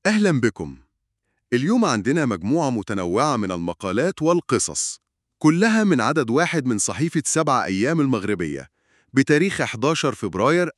أهلا بكم. اليوم عندنا مجموعة متنوعة من المقالات والقصص، كلها من عدد واحد من صحيفة سبع أيام المغربية، بتاريخ 11 فبراير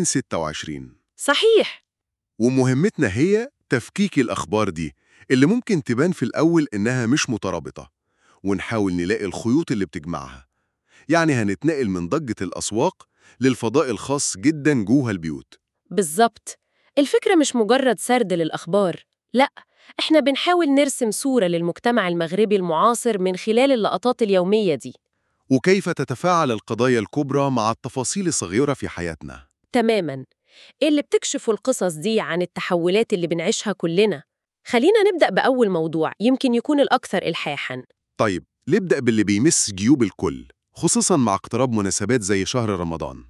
2026. صحيح ومهمتنا هي تفكيك الأخبار دي اللي ممكن تبان في الأول إنها مش مترابطة، ونحاول نلاقي الخيوط اللي بتجمعها. يعني هنتنقل من ضجة الأسواق للفضاء الخاص جدا جوه البيوت. بالظبط الفكرة مش مجرد سرد للأخبار لا إحنا بنحاول نرسم صورة للمجتمع المغربي المعاصر من خلال اللقطات اليومية دي وكيف تتفاعل القضايا الكبرى مع التفاصيل الصغيرة في حياتنا. تماماً اللي بتكشف القصص دي عن التحولات اللي بنعيشها كلنا خلينا نبدأ بأول موضوع يمكن يكون الأكثر إلحاحاً طيب نبدأ باللي بيمس جيوب الكل خصوصا مع اقتراب مناسبات زي شهر رمضان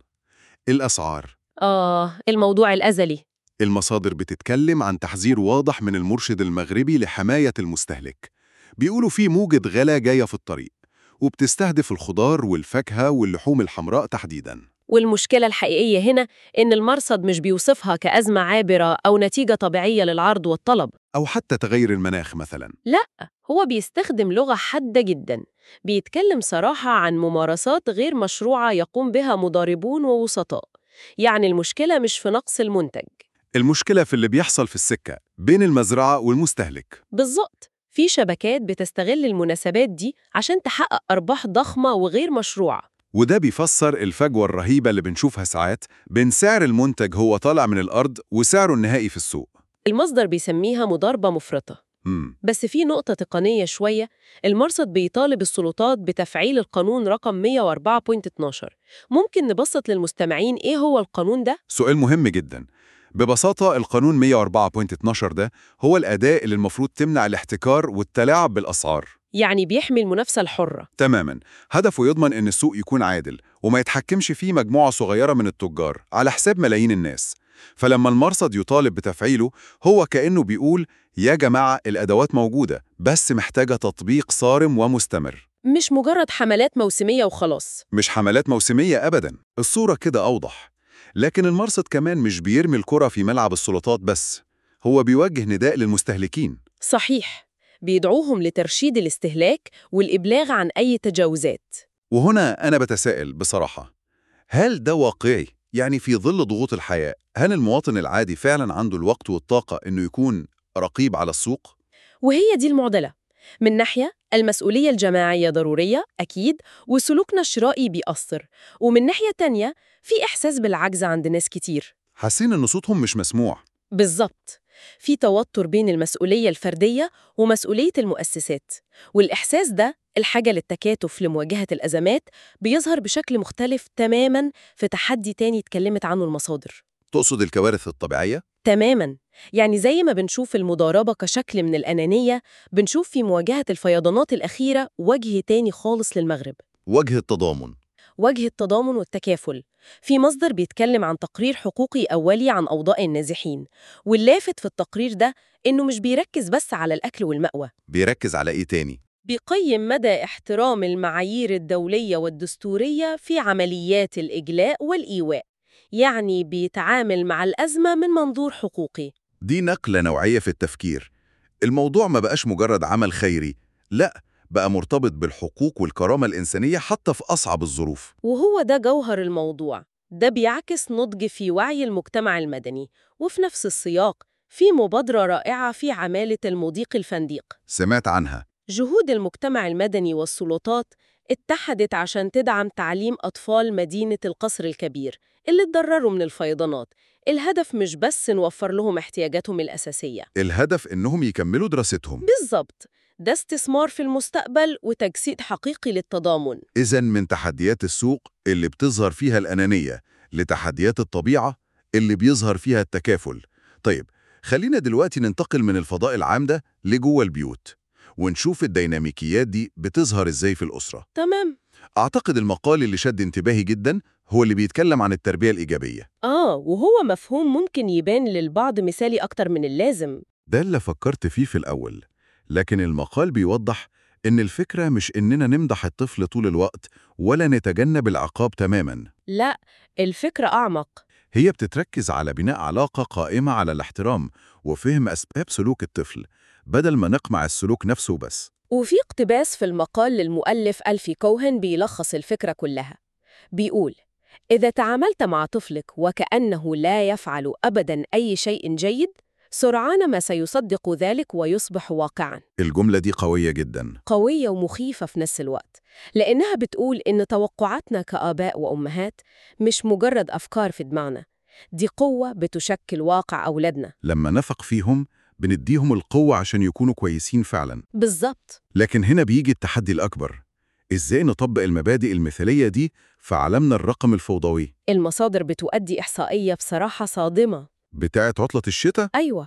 الأسعار آه الموضوع الأزلي المصادر بتتكلم عن تحذير واضح من المرشد المغربي لحماية المستهلك بيقولوا في موجة غلا جاية في الطريق وبتستهدف الخضار والفاكهة واللحوم الحمراء تحديداً والمشكلة الحقيقية هنا إن المرصد مش بيوصفها كأزمة عابرة أو نتيجة طبيعية للعرض والطلب أو حتى تغير المناخ مثلاً هو بيستخدم لغة حادة جدا بيتكلم صراحة عن ممارسات غير مشروعة يقوم بها مضاربون ووسطاء يعني المشكلة مش في نقص المنتج المشكلة في اللي بيحصل في السكة بين المزرعة والمستهلك بالظبط في شبكات بتستغل المناسبات دي عشان تحقق أرباح ضخمة وغير مشروعة وده بيفسر الفجوة الرهيبة اللي بنشوفها ساعات بين سعر المنتج هو طالع من الأرض وسعره النهائي في السوق المصدر بيسميها مضاربة مفرطة مم. بس في نقطة تقنية شوية المرصد بيطالب السلطات بتفعيل القانون رقم 104.12 ممكن نبسط للمستمعين إيه هو القانون ده؟ سؤال مهم جدا ببساطة القانون 104.12 ده هو الأداة اللي المفروض تمنع الاحتكار والتلاعب بالأسعار يعني بيحمي المنافسة الحرة تماما هدفه يضمن ان السوق يكون عادل وما يتحكمش فيه مجموعة صغيرة من التجار على حساب ملايين الناس فلما المرصد يطالب بتفعيله هو كأنه بيقول يا جماعة الأدوات موجودة بس محتاجة تطبيق صارم ومستمر مش مجرد حملات موسمية وخلاص مش حملات موسمية أبدا الصورة كده أوضح لكن المرصد كمان مش بيرمي الكرة في ملعب السلطات بس هو بيوجه نداء للمستهلكين صحيح بيدعوهم لترشيد الاستهلاك والإبلاغ عن أي تجاوزات وهنا أنا بتساءل بصراحة هل ده واقعي؟ يعني في ظل ضغوط الحياة هل المواطن العادي فعلا عنده الوقت والطاقة إنه يكون رقيب على السوق؟ وهي دي المعضلة من ناحية المسؤولية الجماعية ضرورية أكيد وسلوكنا الشرائي بيأثر ومن ناحية تانية في إحساس بالعجز عند ناس كتير حاسين إن صوتهم مش مسموع بالظبط في توتر بين المسؤولية الفردية ومسؤولية المؤسسات والإحساس ده الحاجة للتكاتف لمواجهة الأزمات بيظهر بشكل مختلف تماماً في تحدي تاني اتكلمت عنه المصادر تقصد الكوارث الطبيعية؟ تماماً يعني زي ما بنشوف المضاربة كشكل من الأنانية بنشوف في مواجهة الفيضانات الأخيرة وجه تاني خالص للمغرب وجه التضامن وجه التضامن والتكافل في مصدر بيتكلم عن تقرير حقوقي أولي عن أوضاع النازحين واللافت في التقرير ده إنه مش بيركز بس على الأكل والمأوى بيركز على إيه تاني؟ بيقيم مدى احترام المعايير الدولية والدستورية في عمليات الإجلاء والإيواء يعني بيتعامل مع الأزمة من منظور حقوقي دي نقلة نوعية في التفكير الموضوع ما بقاش مجرد عمل خيري لا بقى مرتبط بالحقوق والكرامة الإنسانية حتى في أصعب الظروف وهو ده جوهر الموضوع ده بيعكس نضج في وعي المجتمع المدني وفي نفس السياق في مبادرة رائعة في عمالة المضيق الفنديق سمعت عنها جهود المجتمع المدني والسلطات اتحدت عشان تدعم تعليم أطفال مدينة القصر الكبير اللي اتضرروا من الفيضانات الهدف مش بس نوفر لهم احتياجاتهم الأساسية الهدف إنهم يكملوا دراستهم بالظبط ده استثمار في المستقبل وتجسيد حقيقي للتضامن إذا من تحديات السوق اللي بتظهر فيها الأنانية لتحديات الطبيعة اللي بيظهر فيها التكافل طيب خلينا دلوقتي ننتقل من الفضاء العام ده لجوه البيوت ونشوف الديناميكيات دي بتظهر إزاي في الأسرة تمام أعتقد المقال اللي شد انتباهي جدا هو اللي بيتكلم عن التربية الإيجابية آه وهو مفهوم ممكن يبان للبعض مثالي أكتر من اللازم ده اللي فكرت فيه في الأول لكن المقال بيوضح إن الفكرة مش إننا نمدح الطفل طول الوقت ولا نتجنب العقاب تماماً لا الفكرة أعمق هي بتتركز على بناء علاقة قائمة على الاحترام وفهم أسباب سلوك الطفل بدل ما نقمع السلوك نفسه بس وفي اقتباس في المقال للمؤلف ألفي كوهن بيلخص الفكرة كلها بيقول إذا تعاملت مع طفلك وكأنه لا يفعل أبداً أي شيء جيد سرعان ما سيصدق ذلك ويصبح واقعاً الجملة دي قوية جدا قوية ومخيفة في نفس الوقت لأنها بتقول إن توقعاتنا كآباء وأمهات مش مجرد أفكار في دماغنا دي قوة بتشكل واقع أولادنا لما نثق فيهم بنديهم القوة عشان يكونوا كويسين فعلا بالظبط لكن هنا بيجي التحدي الأكبر إزاي نطبق المبادئ المثالية دي في عالمنا الرقم الفوضوي المصادر بتؤدي إحصائية بصراحة صادمة بتاعة عطلة الشتاء؟ أيوة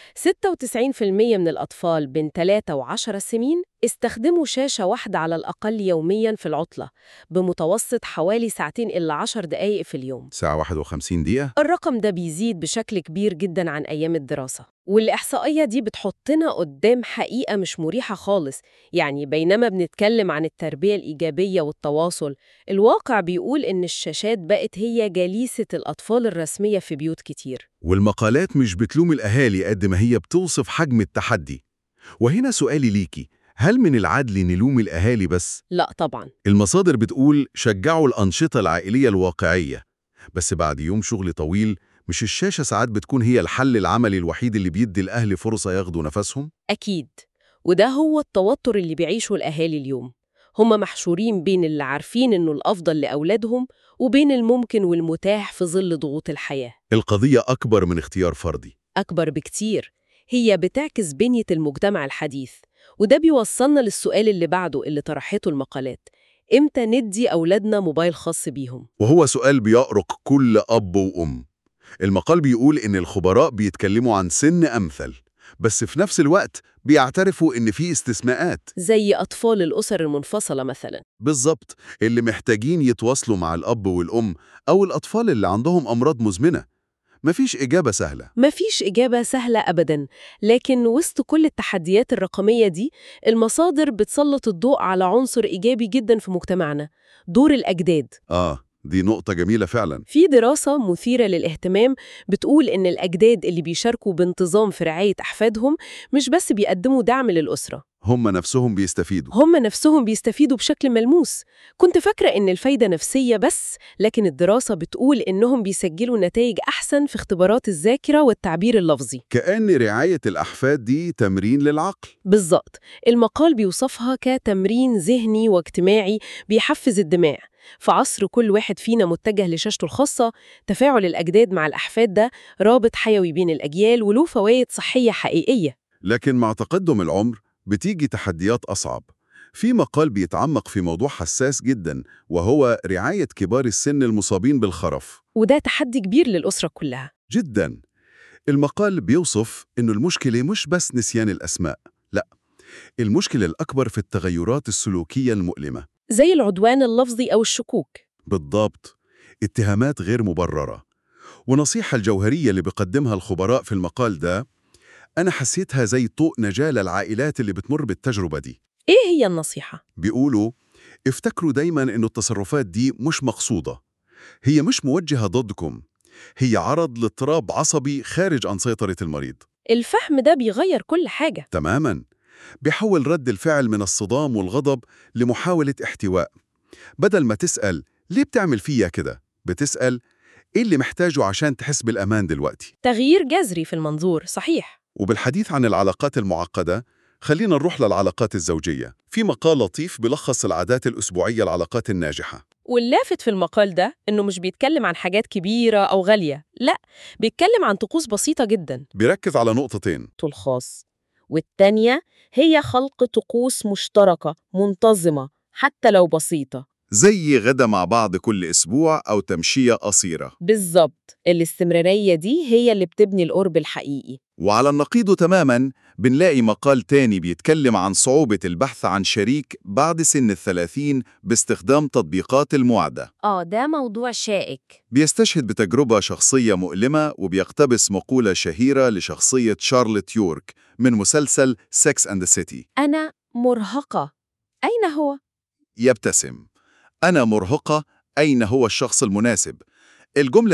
96% من الأطفال بين 3 و10 سنين استخدموا شاشة واحدة على الأقل يومياً في العطلة بمتوسط حوالي ساعتين إلا 10 دقايق في اليوم ساعة 51 دقيقة؟ الرقم ده بيزيد بشكل كبير جدا عن أيام الدراسة والإحصائية دي بتحطنا قدام حقيقة مش مريحة خالص يعني بينما بنتكلم عن التربية الإيجابية والتواصل الواقع بيقول إن الشاشات بقت هي جليسة الأطفال الرسمية في بيوت كتير والمقالات مش بتلوم الأهالي قد ما هي بتوصف حجم التحدي وهنا سؤالي ليكي هل من العدل نلوم الأهالي بس؟ لا طبعا المصادر بتقول شجعوا الأنشطة العائلية الواقعية بس بعد يوم شغل طويل مش الشاشة ساعات بتكون هي الحل العملي الوحيد اللي بيدي الأهل فرصة ياخدوا نفسهم؟ أكيد وده هو التوتر اللي بيعيشه الأهالي اليوم هم محشورين بين اللي عارفين إنه الأفضل لأولادهم وبين الممكن والمتاح في ظل ضغوط الحياة القضية أكبر من اختيار فردي أكبر بكتير هي بتعكس بنية المجتمع الحديث وده بيوصلنا للسؤال اللي بعده اللي طرحته المقالات إمتى ندي أولادنا موبايل خاص بيهم؟ وهو سؤال بيأرق كل أب وأم المقال بيقول إن الخبراء بيتكلموا عن سن أمثل بس في نفس الوقت بيعترفوا إن في استثناءات زي أطفال الأسر المنفصلة مثلا بالظبط اللي محتاجين يتواصلوا مع الأب والأم أو الأطفال اللي عندهم أمراض مزمنة مفيش إجابة سهلة مفيش إجابة سهلة أبدا لكن وسط كل التحديات الرقمية دي المصادر بتسلط الضوء على عنصر إيجابي جدا في مجتمعنا دور الأجداد آه دي نقطة جميلة فعلا في دراسة مثيرة للاهتمام بتقول إن الأجداد اللي بيشاركوا بانتظام في رعاية أحفادهم مش بس بيقدموا دعم للأسرة هم نفسهم بيستفيدوا هم نفسهم بيستفيدوا بشكل ملموس كنت فاكرة إن الفايدة نفسية بس لكن الدراسة بتقول إنهم بيسجلوا نتائج أحسن في اختبارات الذاكرة والتعبير اللفظي كأن رعاية الأحفاد دي تمرين للعقل بالظبط المقال بيوصفها كتمرين ذهني واجتماعي بيحفز الدماغ في عصر كل واحد فينا متجه لشاشته الخاصة تفاعل الأجداد مع الأحفاد ده رابط حيوي بين الأجيال وله فوائد صحية حقيقية لكن مع تقدم العمر بتيجي تحديات أصعب في مقال بيتعمق في موضوع حساس جدا وهو رعاية كبار السن المصابين بالخرف وده تحدي كبير للأسرة كلها جدا المقال بيوصف إنه المشكلة مش بس نسيان الأسماء لا المشكلة الأكبر في التغيرات السلوكية المؤلمة زي العدوان اللفظي أو الشكوك بالضبط اتهامات غير مبررة ونصيحة الجوهرية اللي بيقدمها الخبراء في المقال ده أنا حسيتها زي طوق نجاة للعائلات اللي بتمر بالتجربة دي إيه هي النصيحة؟ بيقولوا افتكروا دايما إنه التصرفات دي مش مقصودة هي مش موجهة ضدكم هي عرض لاضطراب عصبي خارج عن سيطرة المريض الفهم ده بيغير كل حاجة تماما بيحول رد الفعل من الصدام والغضب لمحاولة احتواء بدل ما تسأل ليه بتعمل فيا كده بتسأل إيه اللي محتاجه عشان تحس بالأمان دلوقتي تغيير جذري في المنظور صحيح وبالحديث عن العلاقات المعقدة خلينا نروح للعلاقات الزوجية في مقال لطيف بلخص العادات الأسبوعية العلاقات الناجحة واللافت في المقال ده إنه مش بيتكلم عن حاجات كبيرة أو غالية لا بيتكلم عن طقوس بسيطة جدا بيركز على نقطتين الخاص والتانية هي خلق طقوس مشتركة منتظمة حتى لو بسيطة زي غدا مع بعض كل أسبوع أو تمشية قصيرة بالظبط الاستمرارية دي هي اللي بتبني القرب الحقيقي وعلى النقيض تماما بنلاقي مقال تاني بيتكلم عن صعوبة البحث عن شريك بعد سن الثلاثين باستخدام تطبيقات المواعدة آه ده موضوع شائك بيستشهد بتجربة شخصية مؤلمة وبيقتبس مقولة شهيرة لشخصية شارلوت يورك من مسلسل سكس أند سيتي أنا مرهقة أين هو؟ يبتسم أنا مرهقة أين هو الشخص المناسب؟ الجملة دي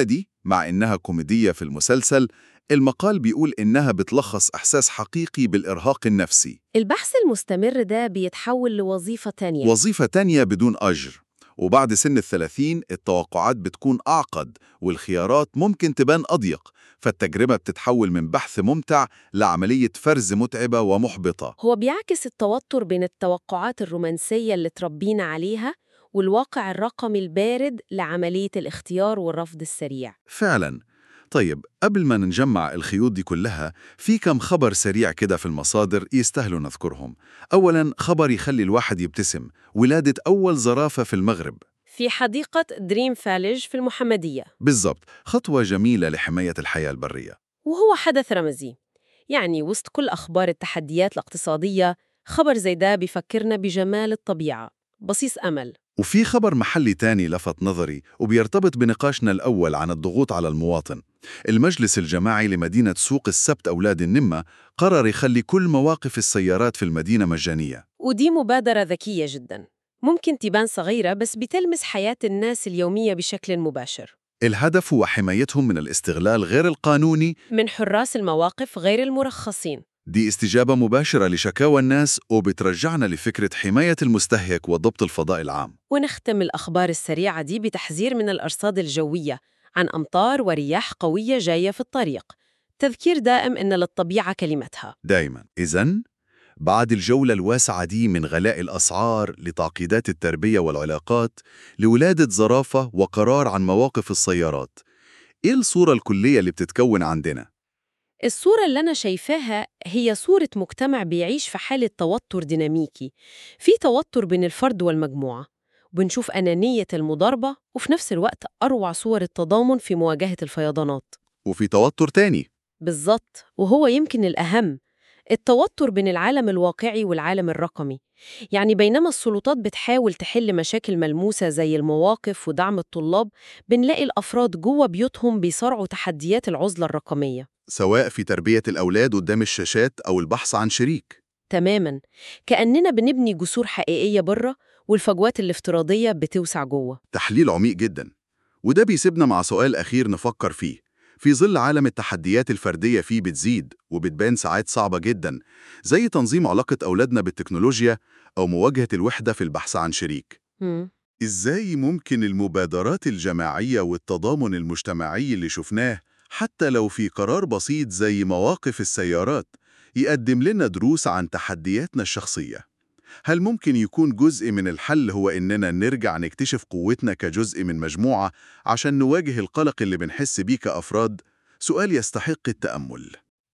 مع إنها كوميدية في المسلسل المقال بيقول إنها بتلخص إحساس حقيقي بالإرهاق النفسي البحث المستمر ده بيتحول لوظيفة تانية وظيفة تانية بدون أجر وبعد سن الثلاثين التوقعات بتكون أعقد والخيارات ممكن تبان أضيق فالتجربة بتتحول من بحث ممتع لعملية فرز متعبة ومحبطة هو بيعكس التوتر بين التوقعات الرومانسية اللي تربينا عليها والواقع الرقمي البارد لعملية الاختيار والرفض السريع فعلا طيب قبل ما نجمع الخيوط دي كلها في كم خبر سريع كده في المصادر يستاهلوا نذكرهم أولا خبر يخلي الواحد يبتسم ولادة أول زرافة في المغرب في حديقة دريم فالج في المحمدية بالضبط خطوة جميلة لحماية الحياة البرية وهو حدث رمزي يعني وسط كل أخبار التحديات الاقتصادية خبر زي ده بيفكرنا بجمال الطبيعة بصيص أمل وفي خبر محلي تاني لفت نظري وبيرتبط بنقاشنا الأول عن الضغوط على المواطن المجلس الجماعي لمدينة سوق السبت أولاد النمة قرر يخلي كل مواقف السيارات في المدينة مجانية ودي مبادرة ذكية جدا ممكن تبان صغيرة بس بتلمس حياة الناس اليومية بشكل مباشر الهدف هو حمايتهم من الاستغلال غير القانوني من حراس المواقف غير المرخصين دي استجابة مباشرة لشكاوى الناس وبترجعنا لفكرة حماية المستهلك وضبط الفضاء العام ونختم الأخبار السريعة دي بتحذير من الأرصاد الجوية عن أمطار ورياح قوية جاية في الطريق تذكير دائم إن للطبيعة كلمتها دايما إذن بعد الجولة الواسعة دي من غلاء الأسعار لتعقيدات التربية والعلاقات لولادة زرافة وقرار عن مواقف السيارات إيه الصورة الكلية اللي بتتكون عندنا؟ الصورة اللي أنا شايفاها هي صورة مجتمع بيعيش في حالة توتر ديناميكي في توتر بين الفرد والمجموعة بنشوف أنانية المضاربة وفي نفس الوقت أروع صور التضامن في مواجهة الفيضانات وفي توتر تاني بالظبط وهو يمكن الأهم التوتر بين العالم الواقعي والعالم الرقمي يعني بينما السلطات بتحاول تحل مشاكل ملموسة زي المواقف ودعم الطلاب بنلاقي الأفراد جوه بيوتهم بيصارعوا تحديات العزلة الرقمية سواء في تربية الأولاد قدام الشاشات أو البحث عن شريك تماما كأننا بنبني جسور حقيقية بره والفجوات الافتراضية بتوسع جوه تحليل عميق جدا وده بيسيبنا مع سؤال أخير نفكر فيه في ظل عالم التحديات الفردية فيه بتزيد وبتبان ساعات صعبة جدا زي تنظيم علاقة أولادنا بالتكنولوجيا أو مواجهة الوحدة في البحث عن شريك مم. إزاي ممكن المبادرات الجماعية والتضامن المجتمعي اللي شفناه حتى لو في قرار بسيط زي مواقف السيارات يقدم لنا دروس عن تحدياتنا الشخصية؟ هل ممكن يكون جزء من الحل هو إننا نرجع نكتشف قوتنا كجزء من مجموعة عشان نواجه القلق اللي بنحس بيه كأفراد؟ سؤال يستحق التأمل